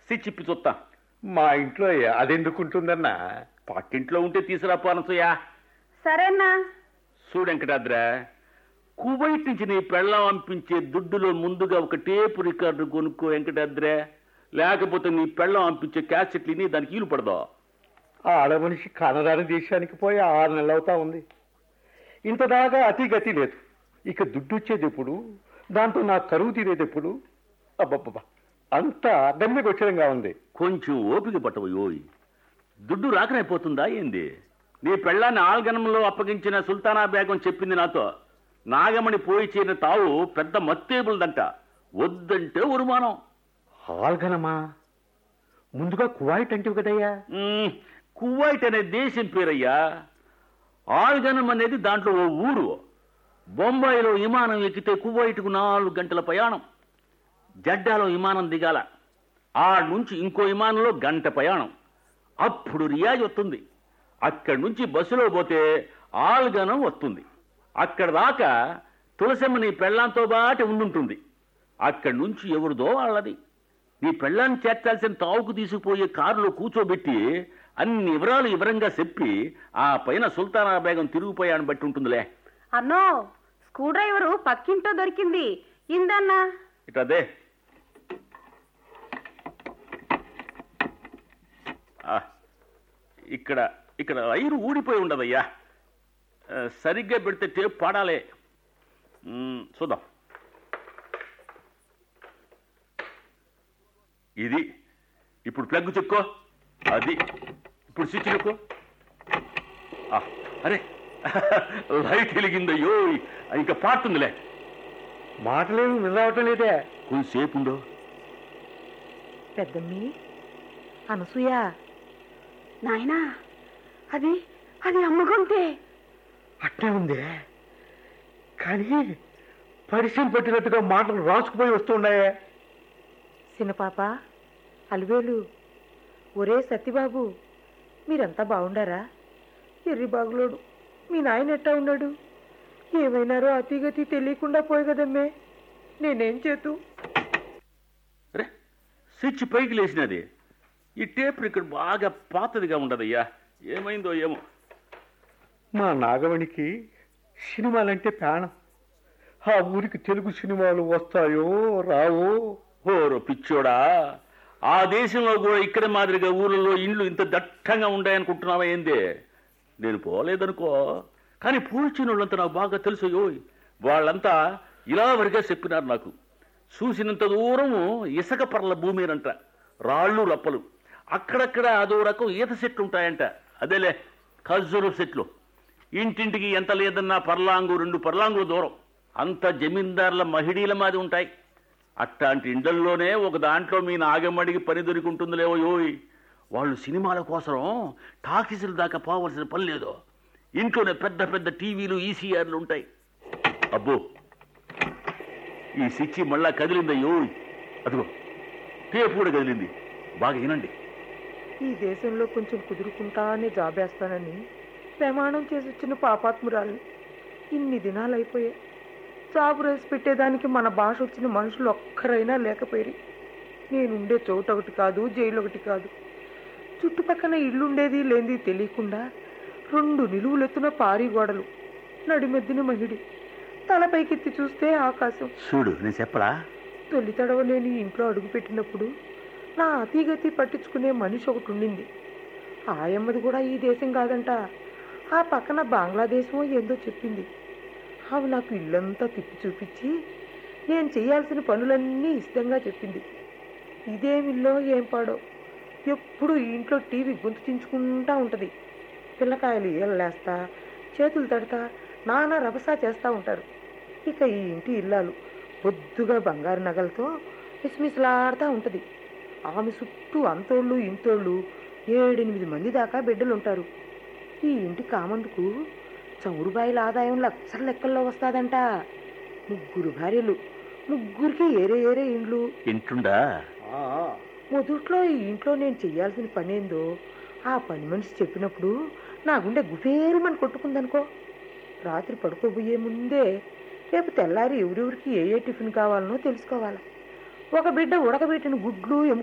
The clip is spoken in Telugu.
సిచ్చిప్పి చూస్తా మా ఇంట్లో అదెందుకుంటుందన్నా పక్కింట్లో ఉంటే తీసుకురాపో అనసూయ సరేనా చూడు వెంకటాద్ర కువైట్ నుంచి నీ పెళ్ళం పంపించే దుడ్డులో ముందుగా ఒక టేపు రికార్డు కొనుక్కో వెంకటాద్ర లేకపోతే నీ పెళ్ళం పంపించే క్యాసెట్లని దానికి ఈలు పడదా ఆ ఆడమనిషి కనరాని దేశానికి పోయి ఆరు నెలలు అవుతా ఉంది ఇంతదాకా అతి గతి లేదు ఇక దుడ్డు వచ్చేది ఎప్పుడు దాంతో నా కరువు తీరేది ఎప్పుడు అబ్బబ్బబ్బా అంతా గమ్యగోచరంగా ఉంది కొంచెం ఓపిక పట్టవు యోయ్ దుడ్డు రాకనైపోతుందా ఏంది నీ పెళ్ళాన్ని ఆల్గనంలో అప్పగించిన సుల్తానా బేగం చెప్పింది నాతో నాగమణి పోయి చేరిన తావు పెద్ద మత్తేబుల్దంట వద్దంటే ఉరుమానం ఆల్గనమా ముందుగా కువైట్ అంటే కదయ్యా మ్మ్, కువైట్ అనే దేశం పేరయ్యా ఆల్గనం అనేది దాంట్లో ఓ ఊరు బొంబాయిలో విమానం ఎక్కితే కువైట్కు నాలుగు గంటల ప్రయాణం జడ్డాలో విమానం దిగాల ఆ నుంచి ఇంకో విమానంలో గంట ప్రయాణం అప్పుడు రియాజ్ వస్తుంది అక్కడి నుంచి బస్సులో పోతే ఆల్గనం వస్తుంది అక్కడ దాకా తులసమ్మ నీ పెళ్ళాంతో బాటి ఉండుంటుంది అక్కడి నుంచి ఎవరిదో వాళ్ళది నీ పెళ్ళాన్ని చేర్చాల్సిన తావుకు తీసుకుపోయే కారులో కూర్చోబెట్టి అన్ని వివరాలు వివరంగా చెప్పి ఆ పైన సుల్తానా బేగం తిరిగిపోయాను బట్టి ఉంటుందిలే అన్నో స్క్రూ డ్రైవరు పక్కింటో దొరికింది ఇందన్నా ఇటదే ఆ, ఇక్కడ ఇక్కడ వైరు ఊడిపోయి ఉండదయ్యా ఆ, సరిగ్గా పెడితే టేప్ పాడాలే మ్, చూద్దాం ఇది ఇప్పుడు ప్లగ్ చెక్కో అది ఇప్పుడు స్విచ్ చెక్కో ఆ, అరే లైట్ వెలిగిందయ్యో ఇంకా పాడుతుందిలే మాటలేమి వినరావటం లేదే కొంచెంసేపు ఉండో పెద్దమ్మి అనసూయ నాయనా అది అది అమ్మగొంతే అట్టే ఉంది కానీ పరిచయం పెట్టినట్టుగా మాటలు రాసుకుపోయి వస్తున్నాయే చిన్నపాప అలివేలు ఒరే సత్యబాబు మీరంతా బాగుండారా ఎర్రి బాగులోడు మీ నాయన ఎట్టా ఉన్నాడు ఏమైనారో అతిగతి తెలియకుండా పోయి కదమ్మే నేనేం చేతు అరే స్విచ్ పైకి లేచినది ఈ టేప్ ఇక్కడ బాగా పాతదిగా ఉండదయ్యా ఏమైందో ఏమో మా నాగమణికి సినిమాలంటే ప్రాణం ఆ ఊరికి తెలుగు సినిమాలు వస్తాయో రావో ఓరో పిచ్చోడా ఆ దేశంలో కూడా ఇక్కడ మాదిరిగా ఊళ్ళలో ఇండ్లు ఇంత దట్టంగా ఉంటాయనుకుంటున్నావా ఏందే నేను పోలేదనుకో కానీ పోల్చిన వాళ్ళంతా నాకు బాగా తెలుసు యోయ్ వాళ్ళంతా ఇలా వరకే చెప్పినారు నాకు చూసినంత దూరము ఇసుక పర్ల భూమినంట రాళ్ళు రప్పలు అక్కడక్కడ అదో రకం ఈత చెట్లు ఉంటాయంట అదేలే ఖర్జూరు చెట్లు ఇంటింటికి ఎంత లేదన్నా పర్లాంగు రెండు పర్లాంగుల దూరం అంత జమీందారుల మహిళీల మాది ఉంటాయి అట్లాంటి ఇండ్లల్లోనే ఒక దాంట్లో మీ నాగమ్మడికి పని దొరికింటుందిలేవో యోయ్ వాళ్ళు సినిమాల కోసం టాకీసుల దాకా పోవలసిన పని లేదు ఇంట్లోనే పెద్ద పెద్ద టీవీలు ఈసీఆర్లు ఉంటాయి అబ్బో ఈ సిచ్చి మళ్ళా కదిలిందయ్యో అదిగో టేపు కూడా కదిలింది బాగా వినండి ఈ దేశంలో కొంచెం కుదురుకుంటానే జాబేస్తానని ప్రమాణం చేసి వచ్చిన పాపాత్మురాలు ఇన్ని దినాలు అయిపోయాయి జాబు రేసి పెట్టేదానికి మన భాష వచ్చిన మనుషులు ఒక్కరైనా లేకపోయి నేనుండే చోటు ఒకటి కాదు జైలు ఒకటి కాదు చుట్టుపక్కన ఇల్లుండేది లేనిది తెలియకుండా రెండు నిలువులెత్తున పారి గోడలు నడిమెద్దిన మహిడి తలపైకెత్తి చూస్తే ఆకాశం చూడు నేను చెప్పడా తొలి తడవ నేను ఈ ఇంట్లో అడుగుపెట్టినప్పుడు నా అతిగతి పట్టించుకునే మనిషి ఒకటి ఉండింది ఆయమ్మది కూడా ఈ దేశం కాదంట ఆ పక్కన బంగ్లాదేశమో ఏందో చెప్పింది ఆమె నాకు ఇల్లంతా తిప్పి చూపించి నేను చేయాల్సిన పనులన్నీ ఇష్టంగా చెప్పింది ఇదేమిల్లో ఏం పాడో ఎప్పుడు ఈ ఇంట్లో టీవీ గొంతు చించుకుంటా ఉంటుంది పిల్లకాయలు ఏళ్ళేస్తా చేతులు తడతా నానా రభసా చేస్తూ ఉంటారు ఇక ఈ ఇంటి ఇల్లాలు పొద్దుగా బంగారు నగలతో మిస్మిస్లాడుతూ ఉంటుంది ఆమె చుట్టూ అంతోళ్ళు ఇంతోళ్ళు ఏడెనిమిది మంది దాకా బిడ్డలు ఉంటారు ఈ ఇంటి కామందుకు చౌరుబాయిల ఆదాయం లక్షల లెక్కల్లో వస్తాదంట ముగ్గురు భార్యలు ముగ్గురికి ఏరే ఏరే ఇండ్లు వింటుండా ఆ, మొదట్లో ఈ ఇంట్లో నేను చెయ్యాల్సిన పని ఏందో ఆ పని మనిషి చెప్పినప్పుడు నా గుండె గుబేరుమని కొట్టుకుందనుకో రాత్రి పడుకోబోయే ముందే రేపు తెల్లారి ఎవరెవరికి ఏ ఏ టిఫిన్ కావాలనో తెలుసుకోవాలి ఒక బిడ్డ ఉడకబెట్టిన గుడ్లు ఎముకలు